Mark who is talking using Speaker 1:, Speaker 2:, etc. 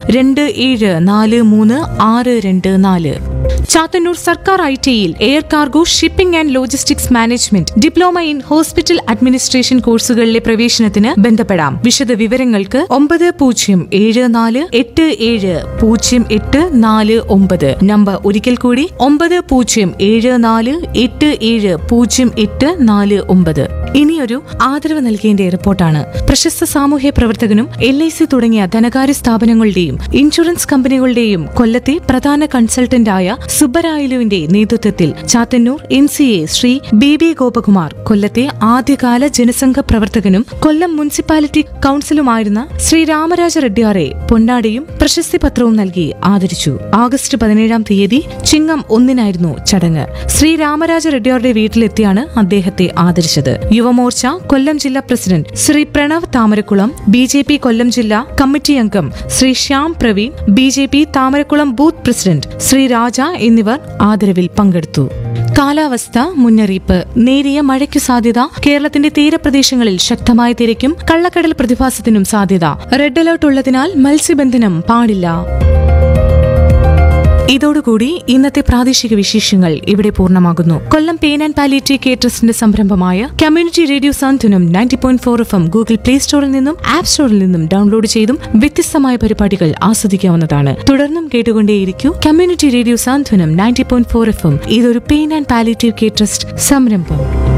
Speaker 1: രണ്ട് ഏഴ് നാല് മൂന്ന് ആറ് രണ്ട് നാല് ചാത്തന്നൂർ സർക്കാർ ഐ ടിയിൽ air cargo shipping and logistics management diploma in hospital administration കോഴ്സുകളിലെ പ്രവേശനത്തിന് ബന്ധപ്പെടാം വിശദ വിവരങ്ങൾക്ക് ഒമ്പത് പൂജ്യം ഏഴ് നാല് എട്ട് ഏഴ് പൂജ്യം എട്ട് നാല് ഒമ്പത് നമ്പർ ഒരിക്കൽ കൂടി ഒമ്പത് പൂജ്യം ഏഴ് നാല് എട്ട് ഏഴ് പൂജ്യം എട്ട് നാല് ഒമ്പത് ഇനിയൊരു ആദരവ് നൽകേണ്ട റിപ്പോർട്ടാണ് പ്രശസ്ത സാമൂഹ്യ പ്രവർത്തകനും എൽ ഐ സി തുടങ്ങിയ ധനകാര്യ സ്ഥാപനങ്ങളുടെയും ഇൻഷുറൻസ് കമ്പനികളുടെയും കൊല്ലത്തെ പ്രധാന കൺസൾട്ടന്റായ സുബ്ബരായലുവിന്റെ നേതൃത്വത്തിൽ Chathannoor M C A Shri B B Gopakumar കൊല്ലത്തെ ആദ്യകാല ജനസംഘ പ്രവർത്തകനും കൊല്ലം മുനിസിപ്പാലിറ്റി കൌൺസിലുമായിരുന്ന ശ്രീ രാമരാജ റെഡ്ഡിയാറെ പൊന്നാടിയും പ്രശസ്തി പത്രവും നൽകി ആദരിച്ചു ആഗസ്റ്റ് പതിനേഴാം തീയതി ചിങ്ങം ഒന്നിനായിരുന്നു ചടങ്ങ് ശ്രീ രാമരാജ റെഡ്ഡിയാറുടെ വീട്ടിലെത്തിയാണ് അദ്ദേഹത്തെ ആദരിച്ചത് യുവമോർച്ച കൊല്ലം ജില്ലാ president Shri Pranav Thamarakkulam B J P Kollam ജില്ലാ കമ്മിറ്റി അംഗം Shri Shyam Praveen B J P Thamarakkulam booth president Shri Raja എന്നിവർ ആദരവിൽ പങ്കെടുത്തു കാലാവസ്ഥ മുന്നറിയിപ്പ് നേരിയ മഴയ്ക്കു സാധ്യത കേരളത്തിന്റെ തീരപ്രദേശങ്ങളിൽ ശക്തമായ തിരക്കും കള്ളക്കടൽ പ്രതിഭാസത്തിനും സാധ്യത റെഡ് അലർട്ട് ഉള്ളതിനാൽ മത്സ്യബന്ധനം പാടില്ല ഇതോടുകൂടി ഇന്നത്തെ പ്രാദേശിക വിശേഷങ്ങൾ ഇവിടെ പൂർണ്ണമാകുന്നു Kollam pain and palliative care ട്രസ്റ്റിന്റെ സംരംഭമായ community radio Santhwanam ninety point four F M Google play സ്റ്റോറിൽ നിന്നും ആപ്പ് സ്റ്റോറിൽ നിന്നും ഡൗൺലോഡ് ചെയ്തും വ്യത്യസ്തമായ പരിപാടികൾ ആസ്വദിക്കാവുന്നതാണ് തുടർന്നും കേട്ടുകൊണ്ടേയിരിക്കൂ community radio Santhwanam ninety point four F M ഇതൊരു pain and palliative care trust സംരംഭം